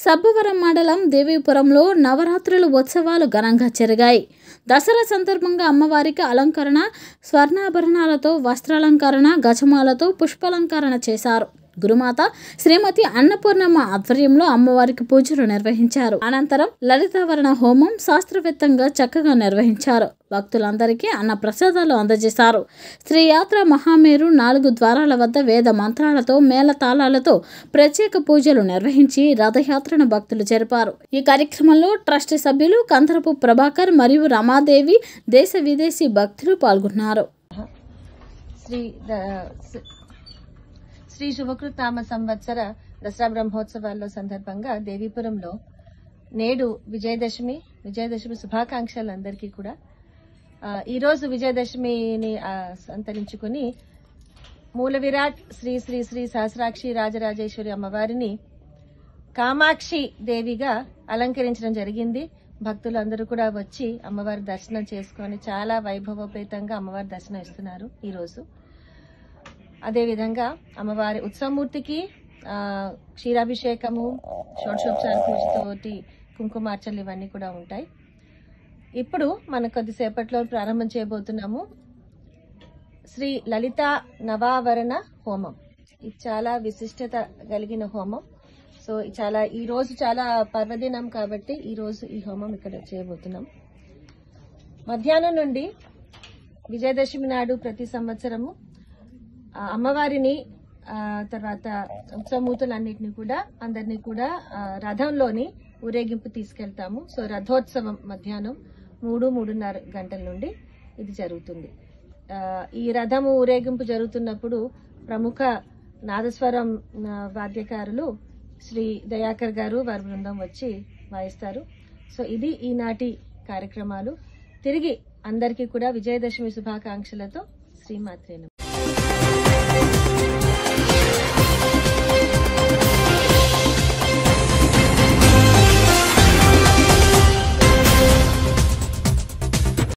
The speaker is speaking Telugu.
సబ్బవరం మండలం దేవీపురంలో నవరాత్రుల ఉత్సవాలు ఘనంగా జరిగాయి దసరా సందర్భంగా అమ్మవారికి అలంకరణ స్వర్ణాభరణాలతో వస్త్రాలంకరణ గజమాలతో పుష్పాలంకరణ చేశారు గురుమాత శ్రీమతి అన్నపూర్ణమ్మ ఆధ్వర్యంలో అమ్మవారికి పూజలు నిర్వహించారు అనంతరం లలితావరణ హోమం శాస్త్రవేత్తంగా చక్కగా నిర్వహించారు భక్తులందరికీ అన్న ప్రసాదాలు అందజేశారు శ్రీ యాత్ర మహామేరు నాలుగు ద్వారాల వద్ద వేద మంత్రాలతో మేళతాళాలతో ప్రత్యేక పూజలు నిర్వహించి రథయాత్రను భక్తులు జరిపారు ఈ కార్యక్రమంలో ట్రస్ట్ సభ్యులు కందరపు ప్రభాకర్ మరియు రమాదేవి దేశ విదేశీ భక్తులు పాల్గొన్నారు శ్రీ ద- శ్రీ- శ్రీ శుభకృతామ సంవత్సర దసరా బ్రహ్మోత్సవాల్లో సందర్భంగా దేవీపురంలో నేడు విజయదశమి విజయదశమి శుభాకాంక్షలు అందరికీ కూడా ఆ, ఈరోజు విజయదశమిని ఆ, సంతరించుకుని మూల విరాట్ శ్రీ శ్రీ శ్రీ సహస్రాక్షి రాజరాజేశ్వరి అమ్మవారిని కామాక్షి దేవిగా అలంకరించడం జరిగింది భక్తులందరూ కూడా వచ్చి అమ్మవారి దర్శనం చేసుకొని చాలా వైభవోపేతంగా అమ్మవారి దర్శనం ఇస్తున్నారు ఈరోజు అదేవిధంగా అమ్మవారి ఉత్సవమూర్తికి ఆ, క్షీరాభిషేకము షోడశోపచార పూజతోటి కుంకుమార్చనలు ఇవన్నీ కూడా ఉంటాయి ఇప్పుడు మనం కొద్దిసేపట్లో ప్రారంభం చేయబోతున్నాము శ్రీ లలిత నవావరణ హోమం ఇది చాలా విశిష్టత కలిగిన హోమం సో ఇది చాలా ఈ రోజు చాలా పర్వదినం కాబట్టి ఈ రోజు ఈ హోమం ఇక్కడ చేయబోతున్నాం మధ్యాహ్నం నుండి విజయదశమి నాడు ప్రతి సంవత్సరము ఆ, అమ్మవారిని ఆ, తర్వాత ఉత్సవమూర్తులన్నిటిని కూడా అందరినీ కూడా ఆ, రథంలోని ఊరేగింపు తీసుకెళ్తాము సో రథోత్సవం మధ్యాహ్నం మూడు మూడున్నర గంటల నుండి ఇది జరుగుతుంది ఆ, ఈ రథము ఊరేగింపు జరుగుతున్నప్పుడు ప్రముఖ నాదస్వరం ఆ, వాద్యకారులు శ్రీ దయాకర్ గారు వారి బృందం వచ్చి వాయిస్తారు సో ఇది ఈనాటి కార్యక్రమాలు తిరిగి అందరికీ కూడా విజయదశమి శుభాకాంక్షలతో శ్రీమాత్రే నమః